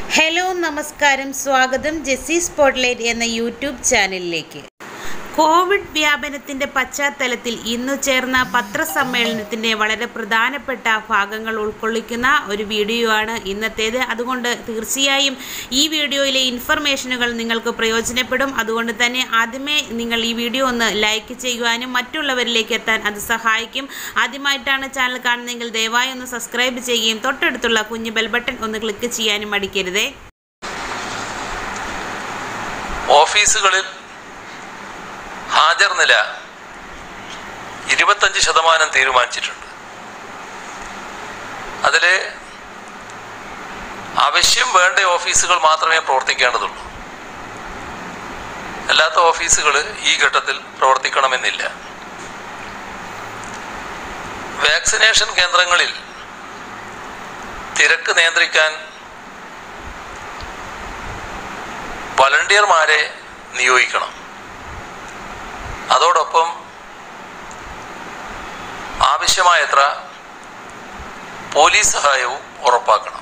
hello നമസ്കാരം സ്വാഗതം Jessie spotlight എന്ന യൂട്യൂബ് ചാനലിലേക്ക് കോവിഡ് വ്യാപനത്തിന്റെ പശ്ചാത്തലത്തിൽ ഇന്നു ചേർന്ന പത്രസമ്മേളനത്തിന്റെ വളരെ പ്രധാനപ്പെട്ട ഭാഗങ്ങൾ ഉൾക്കൊള്ളിക്കുന്ന ഒരു വീഡിയോ ആണ് ഇന്നത്തേത് അതുകൊണ്ട് തീർച്ചയായും ഈ വീഡിയോയിലെ ഇൻഫർമേഷനുകൾ നിങ്ങൾക്ക് പ്രയോജനപ്പെടും അതുകൊണ്ട് തന്നെ ആദ്യമേ നിങ്ങൾ ഈ വീഡിയോ ഒന്ന് ലൈക്ക് ചെയ്യുവാനും മറ്റുള്ളവരിലേക്ക് എത്താൻ അത് സഹായിക്കും ആദ്യമായിട്ടാണ് ചാനൽ കാണുന്നതെങ്കിൽ ദയവായി ഒന്ന് സബ്സ്ക്രൈബ് ചെയ്യുകയും തൊട്ടടുത്തുള്ള കുഞ്ഞു ബെൽ ബട്ടൺ ഒന്ന് ക്ലിക്ക് ചെയ്യാനും മടിക്കരുതേ ഓഫീസുകളിൽ ഹാജർ നില ഇരുപത്തഞ്ച് ശതമാനം തീരുമാനിച്ചിട്ടുണ്ട് അതില് ആവശ്യം വേണ്ട ഓഫീസുകൾ മാത്രമേ പ്രവർത്തിക്കേണ്ടതുള്ളൂ അല്ലാത്ത ഓഫീസുകൾ ഈ ഘട്ടത്തിൽ പ്രവർത്തിക്കണമെന്നില്ല വാക്സിനേഷൻ കേന്ദ്രങ്ങളിൽ തിരക്ക് നിയന്ത്രിക്കാൻ വളണ്ടിയർമാരെ നിയോഗിക്കണം അതോടൊപ്പം ആവശ്യമായത്ര പോലീസ് സഹായവും ഉറപ്പാക്കണം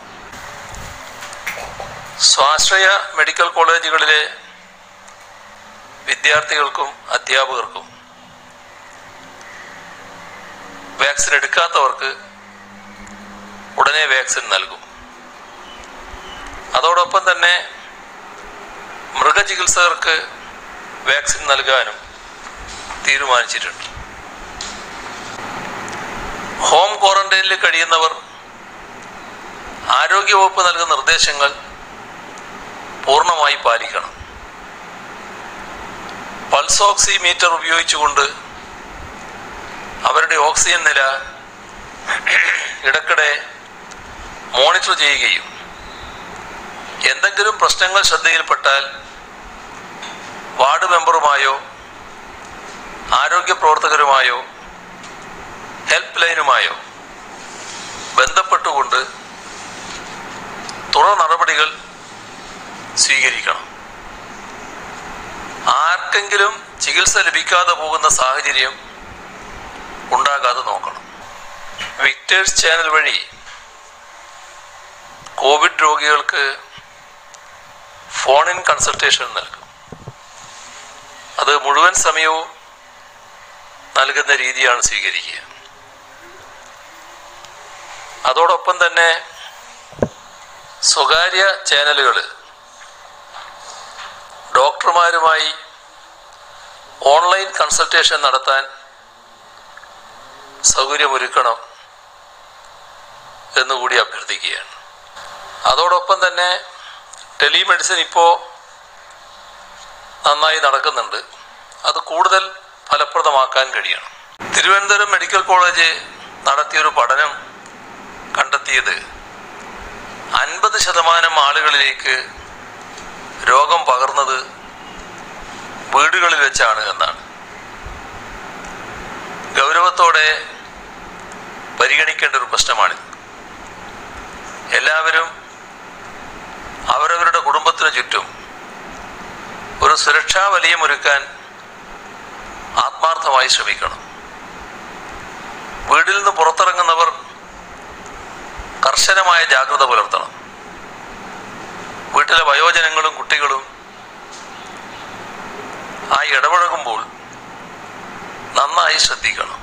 സ്വാശ്രയ മെഡിക്കൽ കോളേജുകളിലെ വിദ്യാർത്ഥികൾക്കും അധ്യാപകർക്കും വാക്സിൻ എടുക്കാത്തവർക്ക് ഉടനെ വാക്സിൻ നൽകും അതോടൊപ്പം തന്നെ മൃഗചികിത്സകർക്ക് വാക്സിൻ നൽകാനും തീരുമാനിച്ചിട്ടുണ്ട് ഹോം ക്വാറന്റൈനിൽ കഴിയുന്നവർ ആരോഗ്യവകുപ്പ് നൽകുന്ന നിർദ്ദേശങ്ങൾ പൂർണ്ണമായി പാലിക്കണം പൾസ് ഓക്സിമീറ്റർ ഉപയോഗിച്ചുകൊണ്ട് അവരുടെ ഓക്സിജൻ നില ഇടയ്ക്കിടെ മോണിറ്റർ ചെയ്യുകയും എന്തെങ്കിലും പ്രശ്നങ്ങൾ ശ്രദ്ധയിൽപ്പെട്ടാൽ വാർഡ് മെമ്പറുമായോ ആരോഗ്യ പ്രവർത്തകരുമായോ ഹെൽപ്പ് ലൈനുമായോ ബന്ധപ്പെട്ടുകൊണ്ട് തുടർ നടപടികൾ സ്വീകരിക്കണം ആർക്കെങ്കിലും ചികിത്സ ലഭിക്കാതെ പോകുന്ന സാഹചര്യം ഉണ്ടാകാതെ നോക്കണം വിക്ടേഴ്സ് ചാനൽ വഴി കോവിഡ് രോഗികൾക്ക് ഫോൺ ഇൻ കൺസൾട്ടേഷൻ നൽകും അത് മുഴുവൻ സമയവും നൽകുന്ന രീതിയാണ് സ്വീകരിക്കുക അതോടൊപ്പം തന്നെ സ്വകാര്യ ചാനലുകൾ ഡോക്ടർമാരുമായി ഓൺലൈൻ കൺസൾട്ടേഷൻ നടത്താൻ സൗകര്യമൊരുക്കണം എന്നുകൂടി അഭ്യർത്ഥിക്കുകയാണ് അതോടൊപ്പം തന്നെ ടെലിമെഡിസിൻ ഇപ്പോൾ നന്നായി നടക്കുന്നുണ്ട് അത് കൂടുതൽ ഫലപ്രദമാക്കാൻ കഴിയണം തിരുവനന്തപുരം മെഡിക്കൽ കോളേജ് നടത്തിയൊരു പഠനം കണ്ടെത്തിയത് അൻപത് ശതമാനം ആളുകളിലേക്ക് രോഗം പകർന്നത് വീടുകളിൽ വെച്ചാണ് എന്നാണ് ഗൗരവത്തോടെ പരിഗണിക്കേണ്ട ഒരു പ്രശ്നമാണിത് എല്ലാവരും അവരവരുടെ കുടുംബത്തിനു ചുറ്റും ഒരു സുരക്ഷാ വലയം ഒരുക്കാൻ ആത്മാർത്ഥമായി ശ്രമിക്കണം വീട്ടിൽ നിന്ന് പുറത്തിറങ്ങുന്നവർ കർശനമായ ജാഗ്രത പുലർത്തണം വീട്ടിലെ വയോജനങ്ങളും കുട്ടികളും ആയി ഇടപഴകുമ്പോൾ നന്നായി ശ്രദ്ധിക്കണം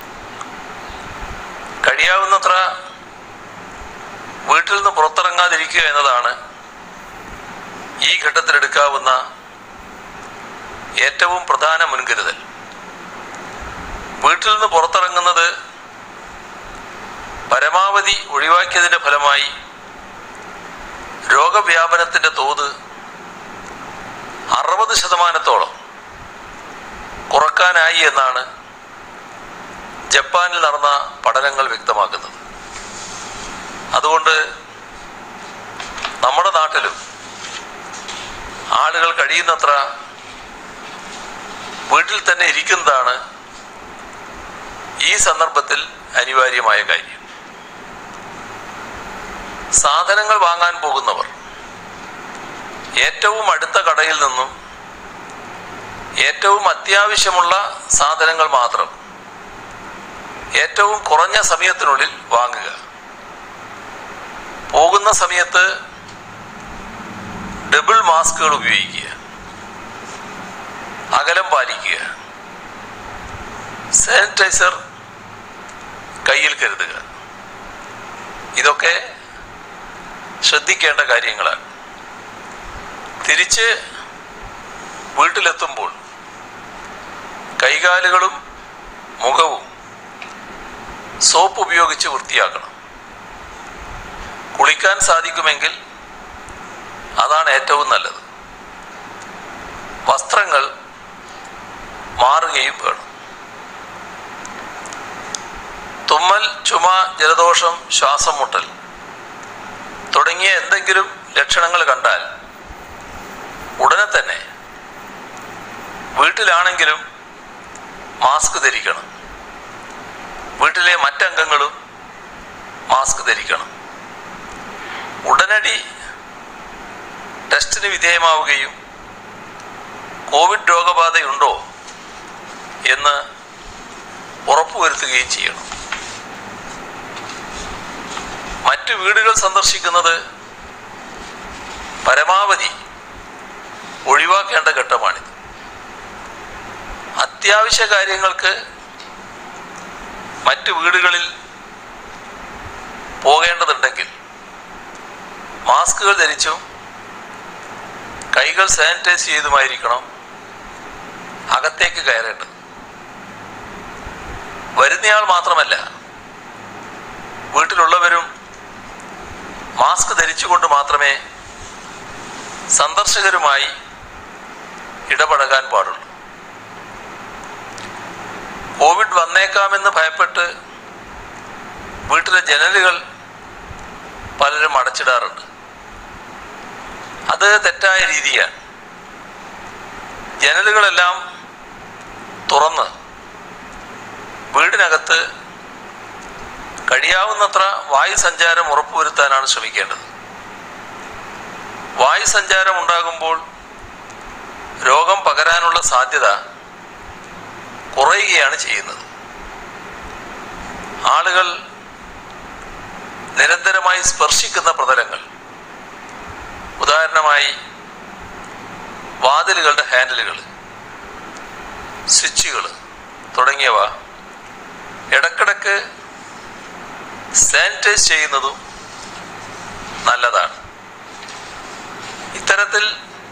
കഴിയാവുന്നത്ര വീട്ടിൽ നിന്ന് പുറത്തിറങ്ങാതിരിക്കുക എന്നതാണ് ഈ ഘട്ടത്തിൽ എടുക്കാവുന്ന ഏറ്റവും പ്രധാന മുൻകരുതൽ വീട്ടിൽ നിന്ന് പുറത്തിറങ്ങുന്നത് പരമാവധി ഒഴിവാക്കിയതിന്റെ ഫലമായി രോഗവ്യാപനത്തിന്റെ തോത് അറുപത് ശതമാനത്തോളം കുറക്കാനായി എന്നാണ് ജപ്പാനിൽ നടന്ന പഠനങ്ങൾ വ്യക്തമാക്കുന്നത് അതുകൊണ്ട് നമ്മുടെ നാട്ടിലും ആളുകൾ കഴിയുന്നത്ര വീട്ടിൽ തന്നെ ഇരിക്കുന്നതാണ് ഈ സന്ദർഭത്തിൽ അനിവാര്യമായ കാര്യം സാധനങ്ങൾ വാങ്ങാൻ പോകുന്നവർ ഏറ്റവും അടുത്ത കടയിൽ നിന്നും ഏറ്റവും അത്യാവശ്യമുള്ള സാധനങ്ങൾ മാത്രം ഏറ്റവും കുറഞ്ഞ സമയത്തിനുള്ളിൽ വാങ്ങുക പോകുന്ന സമയത്ത് ഡബിൾ മാസ്കുകൾ ഉപയോഗിക്കുക അകലം പാലിക്കുക സാനിറ്റൈസർ കയ്യിൽ കരുതുക ഇതൊക്കെ ശ്രദ്ധിക്കേണ്ട കാര്യങ്ങളാണ് തിരിച്ച് വീട്ടിലെത്തുമ്പോൾ കൈകാലുകളും മുഖവും സോപ്പ് ഉപയോഗിച്ച് വൃത്തിയാക്കണം കുളിക്കാൻ സാധിക്കുമെങ്കിൽ അതാണ് ഏറ്റവും നല്ലത് വസ്ത്രങ്ങൾ മാറുകയും വേണം തുമ്മൽ ചുമ ജലദോഷം ശ്വാസം മുട്ടൽ തുടങ്ങിയ എന്തെങ്കിലും ലക്ഷണങ്ങൾ കണ്ടാൽ ഉടനെ തന്നെ വീട്ടിലാണെങ്കിലും മാസ്ക് ധരിക്കണം വീട്ടിലെ മറ്റംഗങ്ങളും മാസ്ക് ധരിക്കണം ഉടനടി ടെസ്റ്റിന് വിധേയമാവുകയും കോവിഡ് രോഗബാധയുണ്ടോ എന്ന് ഉറപ്പുവരുത്തുകയും ചെയ്യണം മറ്റു വീടുകൾ സന്ദർശിക്കുന്നത് പരമാവധി ഒഴിവാക്കേണ്ട ഘട്ടമാണിത് അത്യാവശ്യ കാര്യങ്ങൾക്ക് മറ്റു വീടുകളിൽ പോകേണ്ടതുണ്ടെങ്കിൽ മാസ്കുകൾ ധരിച്ചും കൈകൾ സാനിറ്റൈസ് ചെയ്തുമായിരിക്കണം അകത്തേക്ക് കയറേണ്ടത് വരുന്നയാൾ മാത്രമല്ല വീട്ടിലുള്ളവരും മാസ്ക് ധരിച്ചുകൊണ്ട് മാത്രമേ സന്ദർശകരുമായി ഇടപഴകാൻ പാടുള്ളൂ കോവിഡ് വന്നേക്കാമെന്ന് ഭയപ്പെട്ട് വീട്ടിലെ ജനലുകൾ പലരും അടച്ചിടാറുണ്ട് അത് തെറ്റായ രീതിയാണ് ജനലുകളെല്ലാം തുറന്ന് വീടിനകത്ത് കഴിയാവുന്നത്ര വായു സഞ്ചാരം ഉറപ്പുവരുത്താനാണ് ശ്രമിക്കേണ്ടത് വായു സഞ്ചാരം ഉണ്ടാകുമ്പോൾ രോഗം പകരാനുള്ള സാധ്യത കുറയുകയാണ് ചെയ്യുന്നത് ആളുകൾ നിരന്തരമായി സ്പർശിക്കുന്ന പ്രതലങ്ങൾ ഉദാഹരണമായി വാതിലുകളുടെ ഹാൻഡിലുകൾ സ്വിച്ചുകൾ തുടങ്ങിയവ ഇടക്കിടക്ക് സാനിറ്റൈസ് ചെയ്യുന്നതും നല്ലതാണ് ഇത്തരത്തിൽ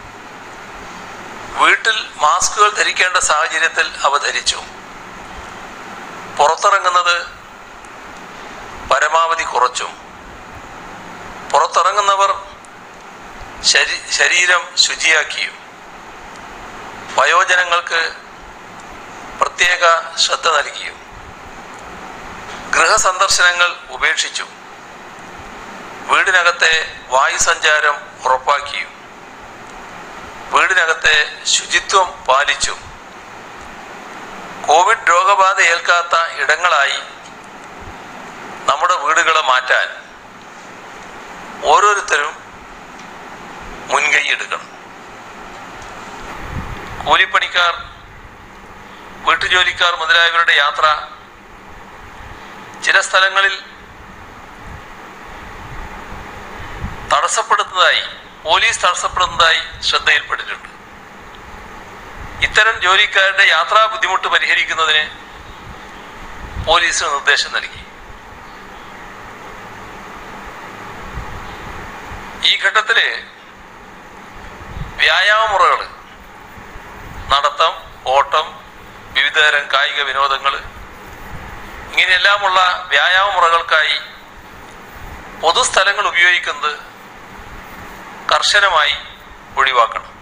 വീട്ടിൽ മാസ്കുകൾ ധരിക്കേണ്ട സാഹചര്യത്തിൽ അവ ധരിച്ചു പുറത്തിറങ്ങുന്നത് പരമാവധി കുറച്ചും പുറത്തിറങ്ങുന്നവർ ശരീ ശരീരം ശുചിയാക്കിയും വയോജനങ്ങൾക്ക് പ്രത്യേക ശ്രദ്ധ നൽകിയും ഗൃഹസന്ദർശനങ്ങൾ ഉപേക്ഷിച്ചു വീടിനകത്തെ വായു സഞ്ചാരം ഉറപ്പാക്കിയും വീടിനകത്തെ ശുചിത്വം പാലിച്ചും കോവിഡ് രോഗബാധ ഏൽക്കാത്ത ഇടങ്ങളായി നമ്മുടെ വീടുകളെ മാറ്റാൻ ഓരോരുത്തരും മുൻകൈ എടുക്കണം കൂലിപ്പണിക്കാർ വീട്ടുജോലിക്കാർ മുതലായവരുടെ യാത്ര ചില സ്ഥലങ്ങളിൽ തടസ്സപ്പെടുന്നതായി പോലീസ് തടസ്സപ്പെടുന്നതായി ശ്രദ്ധയിൽപ്പെട്ടിട്ടുണ്ട് ഇത്തരം ജോലിക്കാരുടെ യാത്രാ ബുദ്ധിമുട്ട് പരിഹരിക്കുന്നതിന് പോലീസ് നിർദ്ദേശം നൽകി ഈ ഘട്ടത്തില് വ്യായാമമുറകൾ നടത്തം ഓട്ടം വിവിധതരം കായിക വിനോദങ്ങൾ ഇങ്ങനെയെല്ലാമുള്ള വ്യായാമമുറകൾക്കായി പൊതുസ്ഥലങ്ങൾ ഉപയോഗിക്കുന്നത് കർശനമായി ഒഴിവാക്കണം